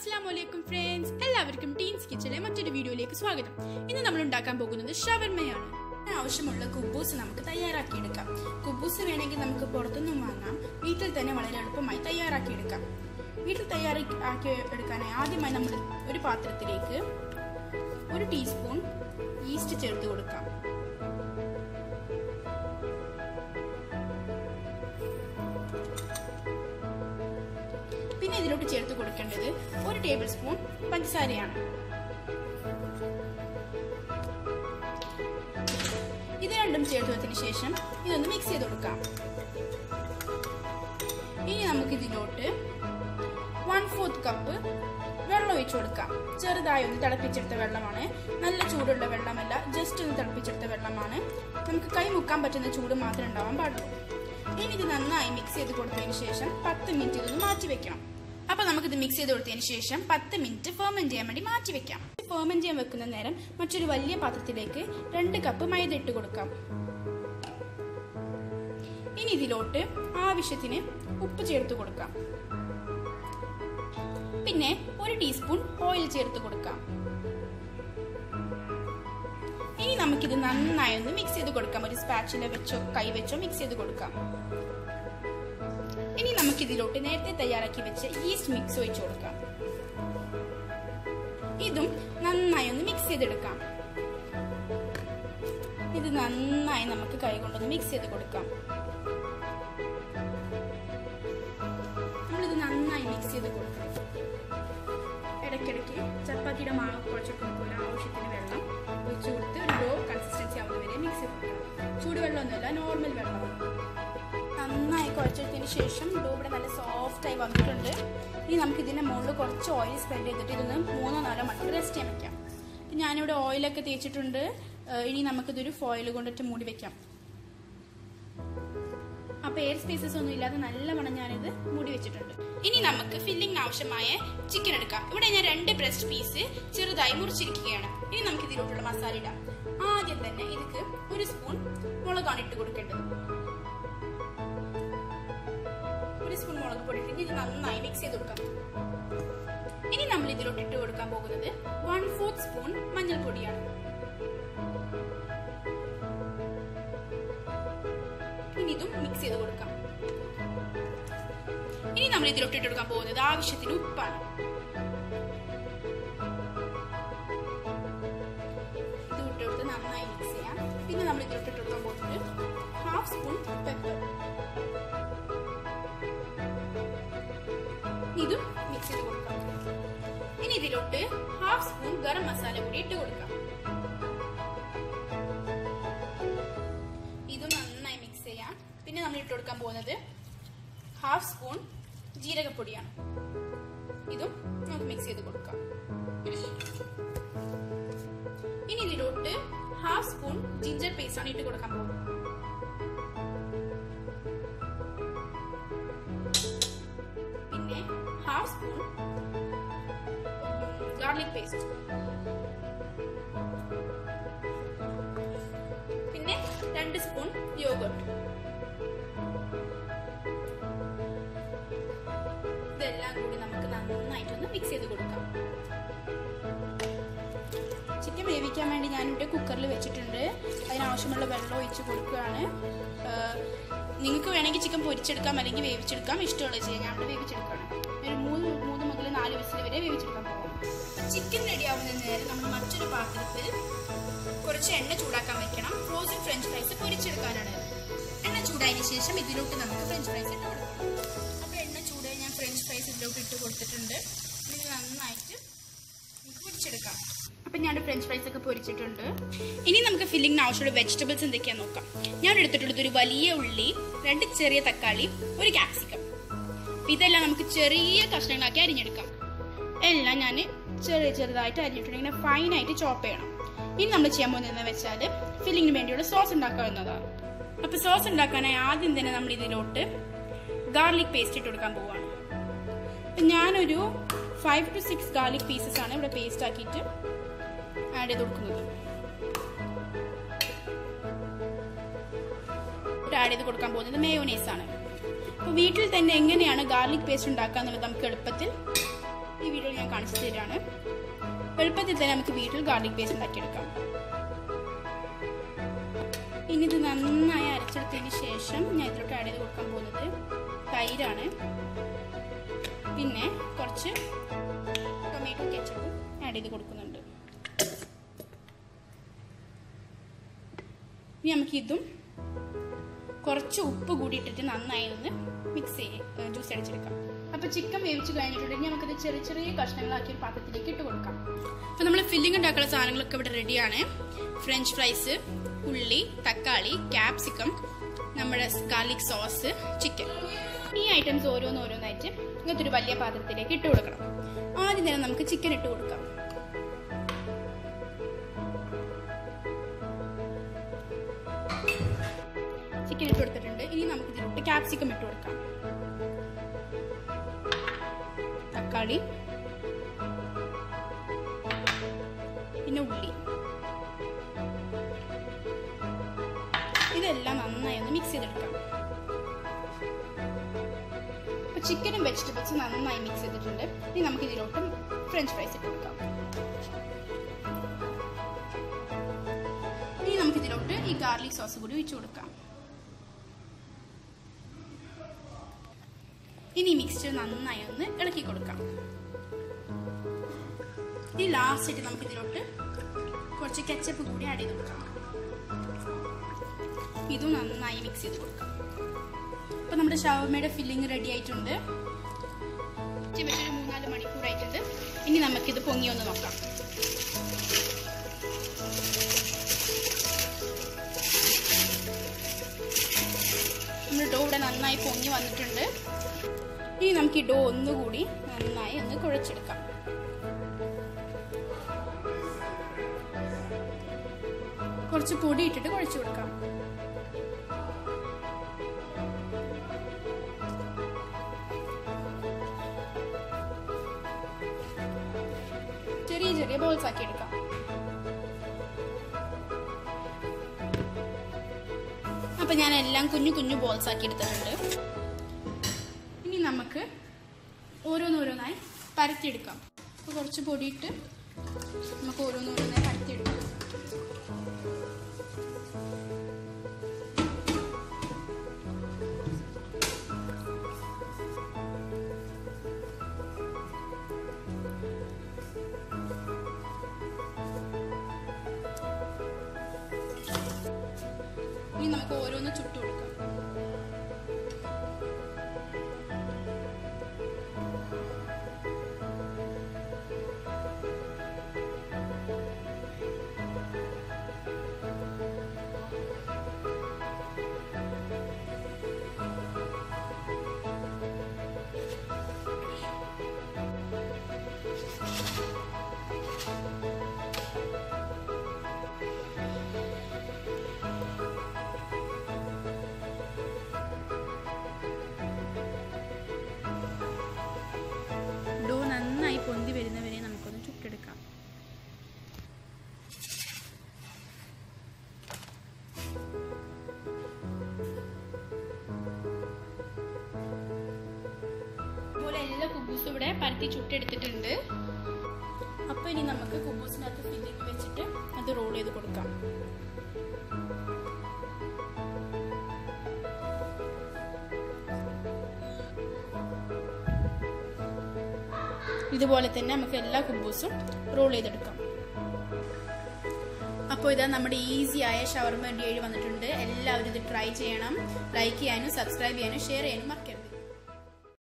അസ്സാം വലൈക്കും ഫ്രണ്ട്സ് എല്ലാവർക്കും ടീൻസ് കിച്ചണിലെ മറ്റൊരു വീഡിയോയിലേക്ക് സ്വാഗതം ഇന്ന് നമ്മൾ ഉണ്ടാക്കാൻ പോകുന്നത് ഷവർമയാണ് ഇതിന് ആവശ്യമുള്ള കുബൂസ് നമുക്ക് തയ്യാറാക്കിയെടുക്കാം കുബൂസ് വേണമെങ്കിൽ നമുക്ക് പുറത്തുനിന്നും വാങ്ങാം വീട്ടിൽ തന്നെ വളരെ എളുപ്പമായി തയ്യാറാക്കിയെടുക്കാം വീട്ടിൽ തയ്യാറാക്കി എടുക്കാനായി ആദ്യമായി നമ്മൾ ഒരു പാത്രത്തിലേക്ക് ഒരു ടീസ്പൂൺ ഈസ്റ്റ് ചേർത്ത് കൊടുക്കാം പിന്നെ ഇതിലോട്ട് ചേർത്ത് കൊടുക്കേണ്ടത് ഒരു ടേബിൾ സ്പൂൺ പഞ്ചസാരയാണ് ഇത് രണ്ടും ചേർത്ത് വെച്ചതിന് ശേഷം ഇതൊന്ന് മിക്സ് ചെയ്ത് കൊടുക്കാം ഇനി നമുക്ക് ഇതിലോട്ട് വൺ ഫോർത്ത് കപ്പ് വെള്ളം ഒഴിച്ചു കൊടുക്കാം ചെറുതായി ഒന്ന് തിളപ്പിച്ചെടുത്ത വെള്ളമാണ് നല്ല ചൂടുള്ള വെള്ളമല്ല ജസ്റ്റ് ഒന്ന് തിളപ്പിച്ചെടുത്ത വെള്ളമാണ് നമുക്ക് കൈ മുക്കാൻ പറ്റുന്ന ചൂട് മാത്രമേ ഉണ്ടാവാൻ പാടുള്ളൂ ഇനി ഇത് നന്നായി മിക്സ് ചെയ്ത് കൊടുത്തതിന് ശേഷം പത്ത് മിനിറ്റ് ഇതൊന്ന് മാറ്റി വെക്കണം അപ്പൊ നമുക്കിത് മിക്സ് ചെയ്ത് കൊടുത്തതിന് ശേഷം പത്ത് മിനിറ്റ് ഫെർമെന്റ് ചെയ്യാൻ വേണ്ടി മാറ്റി വെക്കാം ഫെർമെന്റ് ചെയ്യാൻ വെക്കുന്ന നേരം മറ്റൊരു വലിയ പാത്രത്തിലേക്ക് രണ്ട് കപ്പ് മൈദ ഇട്ട് കൊടുക്കാം ഇനി ഇതിലോട്ട് ആവശ്യത്തിന് ഉപ്പ് ചേർത്ത് കൊടുക്കാം പിന്നെ ഒരു ടീസ്പൂൺ ഓയിൽ ചേർത്ത് കൊടുക്കാം ഇനി നമുക്കിത് നന്നായി ഒന്ന് മിക്സ് ചെയ്ത് കൊടുക്കാം ഒരു സ്പാച്ചില വെച്ചോ കൈ വെച്ചോ മിക്സ് ചെയ്ത് കൊടുക്കാം ഇനി നമുക്കിതിലോട്ട് നേരത്തെ തയ്യാറാക്കി വെച്ച ഈസ്റ്റ് മിക്സ് ഒഴിച്ചു കൊടുക്കാം ഇതും നന്നായി ഒന്ന് മിക്സ് ചെയ്തെടുക്കാം ഇത് നന്നായി നമുക്ക് കൈ കൊണ്ടൊന്ന് മിക്സ് ചെയ്ത് കൊടുക്കാം നമ്മളിത് നന്നായി മിക്സ് ചെയ്ത് കൊടുക്കണം ഇടയ്ക്കിടയ്ക്ക് ചപ്പാത്തിയുടെ മാവ് കുഴച്ചൊക്കെ പോലെ ആവശ്യത്തിന് വെള്ളം ഒഴിച്ചു കൊടുത്ത് ഒരു ലോ കൺസിസ്റ്റൻസി ആവുന്ന വരെ മിക്സ് ചെയ്ത് കൊടുക്കണം ചൂടുവെള്ളമൊന്നുമല്ല നോർമൽ വെള്ളമാണ് നന്നായി കുഴച്ചെടുത്തതിന് ശേഷം ഡോ ഇവിടെ നല്ല സോഫ്റ്റ് ആയി വന്നിട്ടുണ്ട് ഇനി നമുക്ക് ഇതിന്റെ മുകളിൽ കുറച്ച് ഓയിൽ സ്പ്രെഡ് ചെയ്തിട്ട് ഇതൊന്ന് മൂന്നോ നാലോ മണിക്കൂർ റെസ്റ്റ് ചെയ്യാൻ വെക്കാം ഞാനിവിടെ ഓയിലൊക്കെ തേച്ചിട്ടുണ്ട് ഇനി നമുക്കിതൊരു ഫോയിൽ കൊണ്ടിട്ട് മൂടി വെക്കാം അപ്പൊ എയർ സ്പേസസ് ഒന്നും ഇല്ലാതെ നല്ല മണം ഞാനിത് മൂടി വെച്ചിട്ടുണ്ട് ഇനി നമുക്ക് ഫില്ലിംഗിന് ആവശ്യമായ ചിക്കൻ എടുക്കാം ഇവിടെ ഞാൻ രണ്ട് ബ്രസ്റ്റ് പീസ് ചെറുതായി മുറിച്ചിരിക്കുകയാണ് ഇനി നമുക്ക് ഇതിലോട്ടുള്ള മസാല ഇടാം ആദ്യം തന്നെ ഇതിക്ക് ഒരു സ്പൂൺ മുളകാണ് ഇട്ട് കൊടുക്കേണ്ടത് ഒരു സ്പൂൺ മുളക് പൊടി ഇട്ട് ഇത് നന്നായി മിക്സ് ചെയ്ത് കൊടുക്കാം ഇനി നമ്മൾ ഇതിലോട്ട് ഇട്ട് കൊടുക്കാൻ പോകുന്നത് വൺ ഫോർത്ത് സ്പൂൺ മഞ്ഞൾപ്പൊടിയാണ് ഇനി ഇതും മിക്സ് ചെയ്ത് കൊടുക്കാം ഇനി നമ്മൾ ഇതിലോട്ട് ഇട്ട് കൊടുക്കാൻ പോകുന്നത് ആവശ്യത്തിന് ഉപ്പാണ് ഇത് ഇട്ടെടുത്ത് നന്നായി മിക്സ് ചെയ്യാം പിന്നെ നമ്മൾ ഇതിലോട്ട് ഇട്ട് കൊടുക്കാൻ പോകുന്നത് ഹാഫ് സ്പൂൺ പെപ്പർ ഇതും മിക്സ് ചെയ്ത് കൊടുക്കാം ഇനി ഇതിലോട്ട് ഹാഫ് സ്പൂൺ ഗരം മസാല കൂടി ഇട്ട് കൊടുക്കാം ഇതും നന്നായി മിക്സ് ചെയ്യാം പിന്നെ നമ്മൾ ഇട്ട് കൊടുക്കാൻ പോകുന്നത് ഹാഫ് സ്പൂൺ ജീരകപ്പൊടിയാണ് ഇതും നമുക്ക് മിക്സ് ചെയ്ത് കൊടുക്കാം ഇനി ഇതിലോട്ട് ഹാഫ് സ്പൂൺ ജിഞ്ചർ പേസ്റ്റ് ആണ് ഇട്ട് കൊടുക്കാൻ പോകുന്നത് പിന്നെ ഹാഫ് സ്പൂൺ ഗാർലിക് പേസ്റ്റ് പിന്നെ രണ്ട് സ്പൂൺ യോഗട്ട് ഇതെല്ലാം കൂടി നമുക്ക് നന്നായിട്ടൊന്ന് മിക്സ് ചെയ്ത് കൊടുക്കാം ചിക്കൻ വേവിക്കാൻ വേണ്ടി ഞാനിവിടെ കുക്കറിൽ വെച്ചിട്ടുണ്ട് അതിനാവശ്യമുള്ള വെള്ളം ഒഴിച്ച് കൊടുക്കുകയാണ് നിങ്ങൾക്ക് വേണമെങ്കിൽ ചിക്കൻ പൊരിച്ചെടുക്കാം അല്ലെങ്കിൽ വേവിച്ചെടുക്കാം ഇഷ്ടമുള്ളത് ചെയ്യാം ഞാൻ ഇവിടെ വേവിച്ചെടുക്കുകയാണ് ഒരു മൂന്ന് മൂന്ന് മുതൽ നാല് വിസിൽ വരെ വേവിച്ചെടുക്കാൻ പോകും ചിക്കൻ റെഡി ആവുന്ന നേരം നമ്മൾ മറ്റൊരു പാത്രത്തിൽ കുറച്ച് എണ്ണ ചൂടാക്കാൻ വെക്കണം ഫ്രോസൺ ഫ്രഞ്ച് ഫ്രൈസ് പൊരിച്ചെടുക്കാനാണ് എണ്ണ ചൂടായതിനു ശേഷം ഇതിലോട്ട് നമുക്ക് ഫ്രഞ്ച് ഫ്രൈസ് ഇട്ട് കൊടുക്കാം അപ്പോൾ എണ്ണ ചൂടായി ഞാൻ ഫ്രഞ്ച് ഫ്രൈസ് ഇതിലോട്ട് ഇട്ട് കൊടുത്തിട്ടുണ്ട് ഇത് നന്നായിട്ട് നമുക്ക് പൊരിച്ചെടുക്കാം അപ്പം ഞാൻ ഫ്രഞ്ച് ഫ്രൈസ് ഒക്കെ പൊരിച്ചിട്ടുണ്ട് ഇനി നമുക്ക് ഫില്ലിങ്ങിന് ആവശ്യമുള്ള വെജിറ്റബിൾസ് എന്തൊക്കെയാന്ന് നോക്കാം ഞാൻ എടുത്തിട്ടുള്ളത് ഒരു വലിയ ഉള്ളി രണ്ട് ചെറിയ തക്കാളി ഒരു ക്യാപ്സിക്കം ഇതെല്ലാം നമുക്ക് ചെറിയ കഷ്ണങ്ങളാക്കി അരിഞ്ഞെടുക്കാം എല്ലാം ഞാൻ ചെറിയ ചെറുതായിട്ട് അരിഞ്ഞിട്ടുണ്ട് ഇങ്ങനെ ഫൈനായിട്ട് ചോപ്പ് ചെയ്യണം ഇനി നമ്മൾ ചെയ്യാൻ പോകുന്നതെന്ന് വെച്ചാൽ ഫില്ലിങ്ങിന് വേണ്ടിയുള്ള സോസ് ഉണ്ടാക്കാവുന്നതാണ് അപ്പോൾ സോസ് ഉണ്ടാക്കാനായി ആദ്യം തന്നെ നമ്മൾ ഇതിലോട്ട് ഗാർലിക് പേസ്റ്റ് ഇട്ട് കൊടുക്കാൻ പോവുകയാണ് ഞാനൊരു five to six garlic pieces ആണ് ഇവിടെ പേസ്റ്റ് ആക്കിയിട്ട് ആഡ് ചെയ്ത് കൊടുക്കുന്നത് ആഡ് ചെയ്ത് കൊടുക്കാൻ പോകുന്നത് മേയോനൈസ് ആണ് അപ്പോൾ വീട്ടിൽ തന്നെ എങ്ങനെയാണ് ഗാർലിക് പേസ്റ്റ് ഉണ്ടാക്കുക എന്നുള്ളത് നമുക്ക് എളുപ്പത്തിൽ ഈ വീഡിയോയിൽ ഞാൻ കാണിച്ചു തരാണ് എളുപ്പത്തിൽ തന്നെ നമുക്ക് വീട്ടിൽ ഗാർലിക് പേസ്റ്റ് ഉണ്ടാക്കിയെടുക്കാം ഇനി ഇത് നന്നായി അരച്ചെടുത്തതിന് ശേഷം ഞാൻ ഇതിലോട്ട് ആഡ് ചെയ്ത് കൊടുക്കാൻ പോകുന്നത് തൈരാണ് പിന്നെ കുറച്ച് ടൊമാറ്റോ കെച്ചപ്പും ആഡ് ചെയ്ത് കൊടുക്കുന്നുണ്ട് ഇനി നമുക്ക് ഇതും കുറച്ച് ഉപ്പ് കൂടി ഇട്ടിട്ട് നന്നായി ഒന്ന് മിക്സ് ചെയ്ത് ജ്യൂസ് അടിച്ചെടുക്കാം അപ്പോൾ ചിക്കൻ വേവിച്ച് കഴിഞ്ഞിട്ടുണ്ടെങ്കിൽ നമുക്കത് ചെറിയ ചെറിയ കഷ്ണങ്ങളാക്കി ഒരു പാത്രത്തിലേക്ക് ഇട്ട് കൊടുക്കാം അപ്പോൾ നമ്മൾ ഫില്ലിംഗ് ഉണ്ടാക്കുന്ന സാധനങ്ങളൊക്കെ ഇവിടെ റെഡിയാണ് ഫ്രഞ്ച് ഫ്രൈസ് ഉള്ളി തക്കാളി ക്യാപ്സിക്കം നമ്മുടെ ഗാർലിക് സോസ് ചിക്കൻ ഈ ഐറ്റംസ് ഓരോന്ന് ഓരോന്നായിട്ട് ഇങ്ങനത്തെ ഒരു വലിയ പാത്രത്തിലേക്ക് ഇട്ട് കൊടുക്കണം ആദ്യം തന്നെ നമുക്ക് ചിക്കൻ ഇട്ട് കൊടുക്കാം ചിക്കൻ ഇട്ട് കൊടുത്തിട്ടുണ്ട് ഇനി നമുക്ക് ഇതിലോട്ട് ക്യാപ്സിക്കം ഇട്ട് കൊടുക്കാം തക്കാളി പിന്നെ ഉള്ളി ഇതെല്ലാം നന്നായി ഒന്ന് മിക്സ് ചെയ്തെടുക്കാം അപ്പൊ ചിക്കനും വെജിറ്റബിൾസും നന്നായി മിക്സ് ചെയ്തിട്ടുണ്ട് ഇനി നമുക്ക് ഇതിലോട്ട് ഫ്രഞ്ച് ഫ്രൈസ് ഇട്ട് കൊടുക്കാം ഇനി നമുക്ക് ഇതിലോട്ട് ഈ ഗാർലിക് സോസ് കൂടി ഒഴിച്ചു കൊടുക്കാം ഇനി മിക്സ്ചർ നന്നായി ഒന്ന് ഇളക്കി കൊടുക്കാം ഇനി ലാസ്റ്റ് ആയിട്ട് നമുക്ക് ഇതിലോട്ട് കുറച്ച് കെച്ചപ്പ് കൂടി ആഡ് ചെയ്ത് കൊടുക്കാം ഇതും നന്നായി മിക്സ് ചെയ്ത് കൊടുക്കാം അപ്പൊ നമ്മുടെ ഷവർമയുടെ ഫില്ലിംഗ് റെഡി ആയിട്ടുണ്ട് ഒരു മൂന്നാല് മണിക്കൂറായിട്ടുണ്ട് ഇനി നമുക്കിത് പൊങ്ങി ഒന്ന് നോക്കാം നമ്മുടെ ഡോ ഇവിടെ നന്നായി പൊങ്ങി വന്നിട്ടുണ്ട് ഇനി നമുക്ക് ഈ ഡോ ഒന്നുകൂടി നന്നായി ഒന്ന് കുഴച്ചെടുക്കാം കുറച്ച് പൊടി ഇട്ടിട്ട് കുഴച്ചു കൊടുക്കാം ചെറിയ ചെറിയ ബോൾസ് ആക്കി എടുക്കാം അപ്പൊ ഞാൻ എല്ലാം കുഞ്ഞു കുഞ്ഞു ബോൾസ് ആക്കി എടുത്തിട്ടുണ്ട് ഇനി നമുക്ക് ഓരോന്നോരോന്നായി പരത്തിയെടുക്കാം അപ്പോൾ കുറച്ച് പൊടിയിട്ട് നമുക്ക് ഓരോന്നോരോന്നായി പരത്തിയെടുക്കാം ഇനി നമുക്ക് ഓരോന്ന് ചുട്ടു കൊടുക്കാം ഡോ നന്നായി പൊന്തി വരുന്നവരെ നമുക്കൊന്ന് ചുട്ടെടുക്കാം അതുപോലെ എല്ലാ കുബൂസും ഇവിടെ പരത്തി ചുട്ടെടുത്തിട്ടുണ്ട് അപ്പൊ ഇനി നമുക്ക് കുബൂസിനകത്ത് ഫില്ലിങ് വെച്ചിട്ട് അത് റോൾ ചെയ്ത് കൊടുക്കാം ഇതുപോലെ തന്നെ നമുക്ക് എല്ലാ കുബൂസും റോൾ ചെയ്തെടുക്കാം അപ്പോൾ ഇതാ നമ്മുടെ ഈസി ആയ ഷവർമ റെഡി ആയി വന്നിട്ടുണ്ട് എല്ലാവരും ഇത് ട്രൈ ചെയ്യണം ലൈക്ക് ചെയ്യാനും സബ്സ്ക്രൈബ് ചെയ്യാനും ഷെയർ ചെയ്യാനും മറക്കരുത്